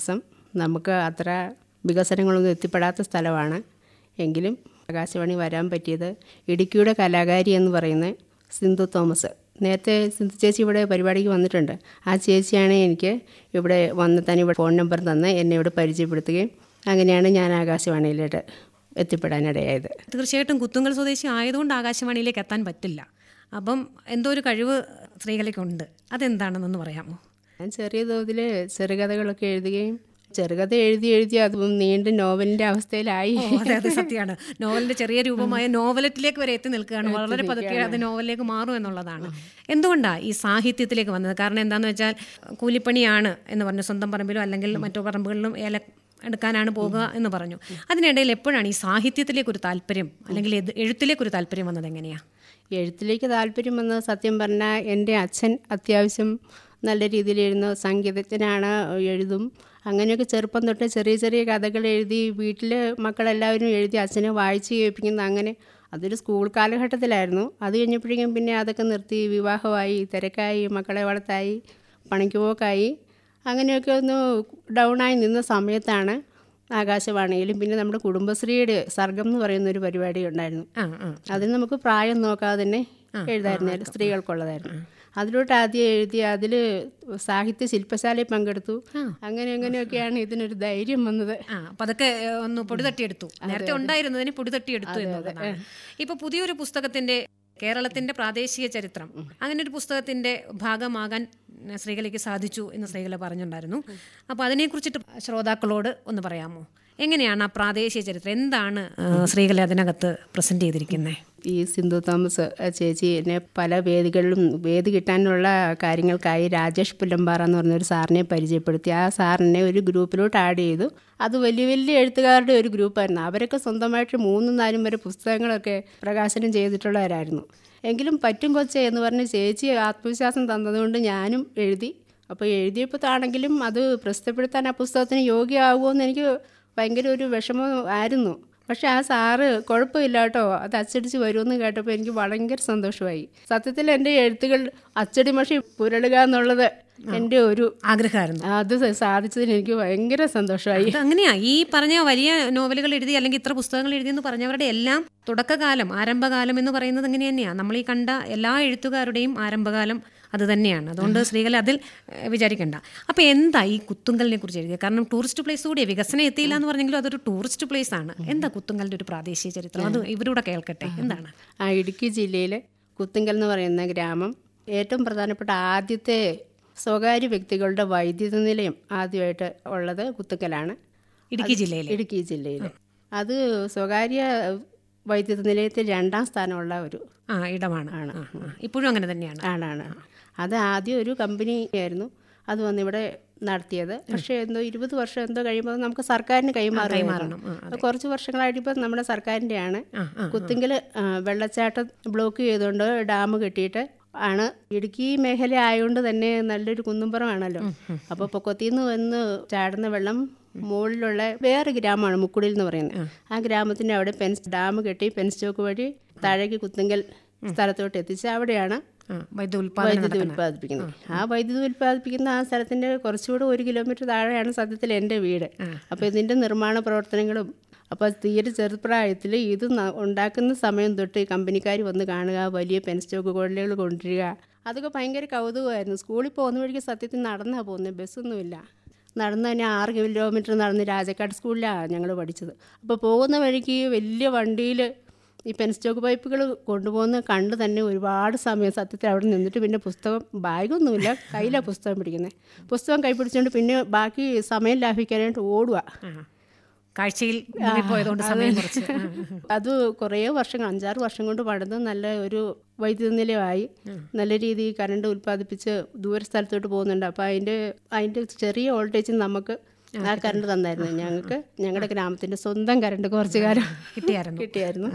ദിവസം നമുക്ക് അത്ര വികസനങ്ങളൊന്നും എത്തിപ്പെടാത്ത സ്ഥലമാണ് എങ്കിലും ആകാശവാണി വരാൻ പറ്റിയത് ഇടുക്കിയുടെ കലാകാരി എന്ന് പറയുന്ന സിന്ധു തോമസ് നേരത്തെ സിന്ധു ചേച്ചി ഇവിടെ പരിപാടിക്ക് വന്നിട്ടുണ്ട് ആ ചേച്ചിയാണ് എനിക്ക് ഇവിടെ വന്ന് തന്നെ ഇവിടെ ഫോൺ നമ്പർ തന്ന് എന്നെ ഇവിടെ പരിചയപ്പെടുത്തുകയും അങ്ങനെയാണ് ഞാൻ ആകാശവാണിയിലോട്ട് എത്തിപ്പെടാനിടയായത് തീർച്ചയായിട്ടും കുത്തുങ്കൽ സ്വദേശി ആയതുകൊണ്ട് ആകാശവാണിയിലേക്ക് എത്താൻ പറ്റില്ല അപ്പം എന്തോ ഒരു കഴിവ് സ്ത്രീകൾക്കുണ്ട് അതെന്താണെന്നൊന്ന് പറയാമോ ഞാൻ ചെറിയ തോതിൽ ചെറുകഥകളൊക്കെ എഴുതുകയും ചെറുകഥ എഴുതി എഴുതി അത് നീണ്ട നോവലിൻ്റെ അവസ്ഥയിലായി ഓ, അതെ അതെ സത്യമാണ് നോവലിന്റെ ചെറിയ രൂപമായ നോവലറ്റിലേക്ക് വരെ എത്തി നിൽക്കുകയാണ് വളരെ പതുക്കെ അത് നോവലിലേക്ക് മാറും എന്നുള്ളതാണ് എന്തുകൊണ്ടാണ് ഈ സാഹിത്യത്തിലേക്ക് വന്നത് കാരണം എന്താണെന്ന് വെച്ചാൽ കൂലിപ്പണിയാണ് എന്ന് പറഞ്ഞു സ്വന്തം പറമ്പിലോ അല്ലെങ്കിൽ മറ്റു പറമ്പുകളിലും ഏല എടുക്കാനാണ് പോകുക എന്ന് പറഞ്ഞു അതിനിടയിൽ എപ്പോഴാണ് ഈ സാഹിത്യത്തിലേക്ക് ഒരു താല്പര്യം അല്ലെങ്കിൽ എത്- എഴുത്തിലേക്ക് ഒരു താല്പര്യം വന്നത് എങ്ങനെയാണ് എഴുത്തിലേക്ക് താല്പര്യം വന്നത് സത്യം പറഞ്ഞാൽ എൻ്റെ അച്ഛൻ അത്യാവശ്യം നല്ല രീതിയിൽ എഴുതുന്ന സംഗീതജ്ഞനാണ് എഴുതും അങ്ങനെയൊക്കെ ചെറുപ്പം തൊട്ട് ചെറിയ ചെറിയ കഥകൾ എഴുതി വീട്ടിൽ മക്കളെല്ലാവരും എഴുതി അച്ഛനെ വായിച്ച് കേൾപ്പിക്കുന്ന അങ്ങനെ അതൊരു സ്കൂൾ കാലഘട്ടത്തിലായിരുന്നു അത് കഴിഞ്ഞപ്പോഴേക്കും പിന്നെ അതൊക്കെ നിർത്തി വിവാഹമായി തിരക്കായി മക്കളെ വളർത്തായി പണിക്ക് പോക്കായി അങ്ങനെയൊക്കെ ഒന്ന് ഡൗണായി നിന്ന സമയത്താണ് ആകാശവാണിയിലും പിന്നെ നമ്മുടെ കുടുംബശ്രീയുടെ സർഗം എന്ന് പറയുന്ന ഒരു പരിപാടി ഉണ്ടായിരുന്നു ആ ആ അതിന് നമുക്ക് പ്രായം നോക്കാതെ തന്നെ എഴുതായിരുന്നായിരുന്നു സ്ത്രീകൾക്കുള്ളതായിരുന്നു അതിലോട്ട് ആദ്യം എഴുതി അതിൽ സാഹിത്യ ശില്പശാലയിൽ പങ്കെടുത്തു അങ്ങനെ അങ്ങനെയൊക്കെയാണ് ഇതിനൊരു ധൈര്യം വന്നത് ആ അപ്പൊ അതൊക്കെ ഏ, ഒന്ന് പൊടി തട്ടിയെടുത്തു നേരത്തെ ഉണ്ടായിരുന്നതിന് പൊടി തട്ടിയെടുത്തു എന്നുള്ളതാണ് ഇപ്പൊ പുതിയൊരു പുസ്തകത്തിന്റെ കേരളത്തിന്റെ പ്രാദേശിക ചരിത്രം അങ്ങനെ ഒരു പുസ്തകത്തിന്റെ ഭാഗമാകാൻ ശ്രീകലയ്ക്ക് സാധിച്ചു എന്ന് ശ്രീകല പറഞ്ഞിട്ടുണ്ടായിരുന്നു അപ്പോൾ അതിനെക്കുറിച്ചിട്ട് ശ്രോതാക്കളോട് ഒന്ന് പറയാമോ എങ്ങനെയാണ് ആ പ്രാദേശിക ചരിത്രം എന്താണ് ആ, ശ്രീകല അതിനകത്ത് പ്രസന്റ് ചെയ്തിരിക്കുന്നത് ഈ സിന്ധു തോമസ് ആ ചേച്ചി എന്നെ പല വേദികളിലും വേദി കിട്ടാനുള്ള കാര്യങ്ങൾക്കായി രാജേഷ് പുല്ലമ്പാറ എന്ന് പറഞ്ഞൊരു സാറിനെ പരിചയപ്പെടുത്തി ആ സാറിനെ ഒരു ഗ്രൂപ്പിലോട്ട് ആഡ് ചെയ്തു അത് വലിയ വലിയ എഴുത്തുകാരുടെ ഒരു ഗ്രൂപ്പായിരുന്നു അവരൊക്കെ സ്വന്തമായിട്ട് മൂന്നും നാലും വരെ പുസ്തകങ്ങളൊക്കെ പ്രകാശനം ചെയ്തിട്ടുള്ളവരായിരുന്നു എങ്കിലും പറ്റും കൊച്ചെ എന്ന് പറഞ്ഞ് ചേച്ചി ആത്മവിശ്വാസം തന്നതുകൊണ്ട് ഞാനും എഴുതി അപ്പോൾ എഴുതിയപ്പോഴാണെങ്കിലും അത് പ്രസിദ്ധപ്പെടുത്താൻ ആ പുസ്തകത്തിന് യോഗ്യമാകുമോ എന്ന് എനിക്ക് ഭയങ്കര ഒരു വിഷമം ആയിരുന്നു പക്ഷെ ആ സാറ് കുഴപ്പമില്ല കേട്ടോ അത് അച്ചടിച്ച് വരുമെന്ന് കേട്ടപ്പോൾ എനിക്ക് ഭയങ്കര സന്തോഷമായി സത്യത്തിൽ എൻ്റെ എഴുത്തുകൾ അച്ചടി മഷി പുരളുക എന്നുള്ളത് എൻ്റെ ഒരു ആഗ്രഹമായിരുന്നു അത് സാധിച്ചതിന് എനിക്ക് ഭയങ്കര സന്തോഷമായി അത് അങ്ങനെയാ ഈ പറഞ്ഞ വലിയ നോവലുകൾ എഴുതി അല്ലെങ്കിൽ ഇത്ര പുസ്തകങ്ങൾ എഴുതി എന്ന് പറഞ്ഞവരുടെ എല്ലാം തുടക്കകാലം ആരംഭകാലം എന്ന് പറയുന്നത് അങ്ങനെ തന്നെയാണ് നമ്മൾ ഈ കണ്ട എല്ലാ എഴുത്തുകാരുടെയും ആരംഭകാലം അത് തന്നെയാണ് അതുകൊണ്ട് സ്ത്രീകളെ അതിൽ ഏഹ്, വിചാരിക്കണ്ട അപ്പൊ എന്താ ഈ കുത്തുങ്കലിനെ കുറിച്ച് എഴുതിയത് കാരണം ടൂറിസ്റ്റ് പ്ലേസ് കൂടിയ വികസനം എത്തിയില്ല എന്ന് പറഞ്ഞെങ്കിലും അതൊരു ടൂറിസ്റ്റ് പ്ലേസ് ആണ് എന്താ കുത്തുങ്കലിന്റെ ഒരു പ്രാദേശിക ചരിത്രം അത് ഇവരൂടെ കേൾക്കട്ടെ എന്താണ് ആ ഇടുക്കി ജില്ലയിലെ കുത്തുങ്കൽ എന്ന് പറയുന്ന ഗ്രാമം ഏറ്റവും പ്രധാനപ്പെട്ട ആദ്യത്തെ സ്വകാര്യ വ്യക്തികളുടെ വൈദ്യുത നിലയം ആദ്യമായിട്ട് ഉള്ളത് കുത്തുങ്കലാണ് ഇടുക്കി ജില്ലയിലെ ഇടുക്കി ജില്ലയിൽ അത് സ്വകാര്യ വൈദ്യുത നിലയത്തിൽ രണ്ടാം സ്ഥാനമുള്ള ഒരു ആ ഇടമാണ് ആ, ആ. ഇപ്പോഴും അങ്ങനെ തന്നെയാണ് ആണാണ് അത് ആദ്യം ഒരു കമ്പനി ആയിരുന്നു അത് വന്നിവിടെ നടത്തിയത് പക്ഷേ എന്തോ ഇരുപത് വർഷം എന്തോ കഴിയുമ്പോൾ നമുക്ക് സർക്കാരിന് കൈമാറുമായിരുന്നു അത് കുറച്ച് വർഷങ്ങളായിട്ട് ഇപ്പം നമ്മുടെ സർക്കാരിൻ്റെയാണ് കുത്തിങ്കൽ വെള്ളച്ചാട്ടം ബ്ലോക്ക് ചെയ്തുകൊണ്ട് ഡാം കെട്ടിയിട്ട് ആണ് ഇടുക്കി മേഖല ആയതുകൊണ്ട് തന്നെ നല്ലൊരു കുന്നുംപുറമാണല്ലോ അപ്പോൾ പൊക്കത്തിൽ നിന്ന് വന്ന് ചാടുന്ന വെള്ളം മുകളിലുള്ള വേറെ ഗ്രാമമാണ് മുക്കുടിൽ എന്ന് പറയുന്നത് ആ ഗ്രാമത്തിൻ്റെ അവിടെ പെൻസ് ഡാം കെട്ടി പെൻസ് ചോക്ക് വഴി താഴേക്ക് കുത്തുങ്കൽ സ്ഥലത്തോട്ട് എത്തിച്ച് അവിടെയാണ് ആ, വൈദ്യുത ഉൽപ്പാദനം വൈദ്യുതി ഉൽപ്പാദിപ്പിക്കുന്നത് ആ വൈദ്യുതി ഉൽപ്പാദിപ്പിക്കുന്ന ആ സ്ഥലത്തിന്റെ കുറച്ചുകൂടെ ഒരു കിലോമീറ്റർ താഴെയാണ് സത്യത്തിൽ എൻ്റെ വീട് അപ്പോൾ ഇതിന്റെ നിർമ്മാണ പ്രവർത്തനങ്ങളും അപ്പോൾ തീരെ ചെറുപ്രായത്തിൽ ഇത് ന- ഉണ്ടാക്കുന്ന സമയം തൊട്ട് ഈ കമ്പനിക്കാർ വന്ന് കാണുക വലിയ പെൻ സ്റ്റോക്ക് കൊള്ളികൾ കൊണ്ടുവരിക അതൊക്കെ ഭയങ്കര കൗതുകമായിരുന്നു സ്കൂളിൽ പോകുന്ന വഴിക്ക് സത്യത്തിൽ നടന്നാണ് പോകുന്നത് ബസ്സൊന്നുമില്ല നടന്ന് തന്നെ ആറ് കിലോമീറ്റർ നടന്ന് രാജക്കാട് സ്കൂളിലാണ് ഞങ്ങൾ പഠിച്ചത് അപ്പോൾ പോകുന്ന വഴിക്ക് വലിയ വണ്ടിയിൽ ഈ പെൻ സ്റ്റോക്ക് പൈപ്പുകൾ കൊണ്ടുപോകുന്ന കണ്ട് തന്നെ ഒരുപാട് സമയം സത്യത്തിൽ അവിടെ നിന്നിട്ട് പിന്നെ പുസ്തകം ബാഗൊന്നുമില്ല കയ്യിലാണ് പുസ്തകം പിടിക്കുന്നത് പുസ്തകം കൈ പിടിച്ചുകൊണ്ട് പിന്നെ ബാക്കി സമയം ലാഭിക്കാനായിട്ട് ഓടുക ആ. കാഴ്ചയിൽ പോയതുകൊണ്ട് സമയം കുറച്ച് ആ, ആ. അത് കുറേ വർഷങ്ങൾ അഞ്ചാറ് വർഷം കൊണ്ട് പണിത് നല്ല ഒരു വൈദ്യുത നിലയമായി നല്ല രീതിയിൽ കറണ്ട് ഉൽപ്പാദിപ്പിച്ച് ദൂര സ്ഥലത്തോട്ട് പോകുന്നുണ്ട് അപ്പോൾ അതിൻ്റെ അതിൻ്റെ ചെറിയ വോൾട്ടേജ് നമുക്ക് ആ കറണ്ട് തന്നായിരുന്നു ഞങ്ങൾക്ക് ഞങ്ങളുടെ ഗ്രാമത്തിൻ്റെ സ്വന്തം കറണ്ട് കുറച്ച് കാലം കിട്ടിയായിരുന്നു കിട്ടിയായിരുന്നു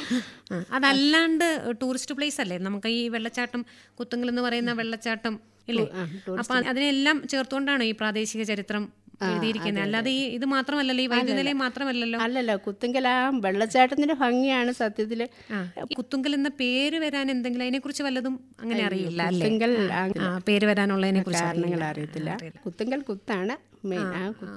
ആ, അതല്ലാണ്ട് ടൂറിസ്റ്റ് പ്ലേസ് അല്ലേ നമുക്ക് ഈ വെള്ളച്ചാട്ടം കുത്തുങ്കൽ എന്ന് പറയുന്ന വെള്ളച്ചാട്ടം ഇല്ലേ അപ്പൊ അതിനെല്ലാം ചേർത്തുകൊണ്ടാണ് ഈ പ്രാദേശിക ചരിത്രം എഴുതിയിരിക്കുന്നത് അല്ലാതെ ഈ ഇത് മാത്രമല്ലല്ലോ ഈ വൈദ്യുതി നിലയം മാത്രമല്ലല്ലോ അല്ലല്ല കുത്തുങ്കൽ ആ വെള്ളച്ചാട്ടത്തിന്റെ ഭംഗിയാണ് സത്യത്തില് ആ, ഈ കുത്തുങ്കൽ എന്ന പേര് വരാൻ എന്തെങ്കിലും അതിനെ കുറിച്ച് വല്ലതും അങ്ങനെ അറിയില്ല അല്ലേ കുത്തുങ്കൽ ആ പേര് വരാനുള്ളതിനെ കുറിച്ച് കാരണങ്ങൾ അറിയത്തില്ല കുത്തുങ്കൽ കുത്താണ് മെയിൻ ആ കുത്ത്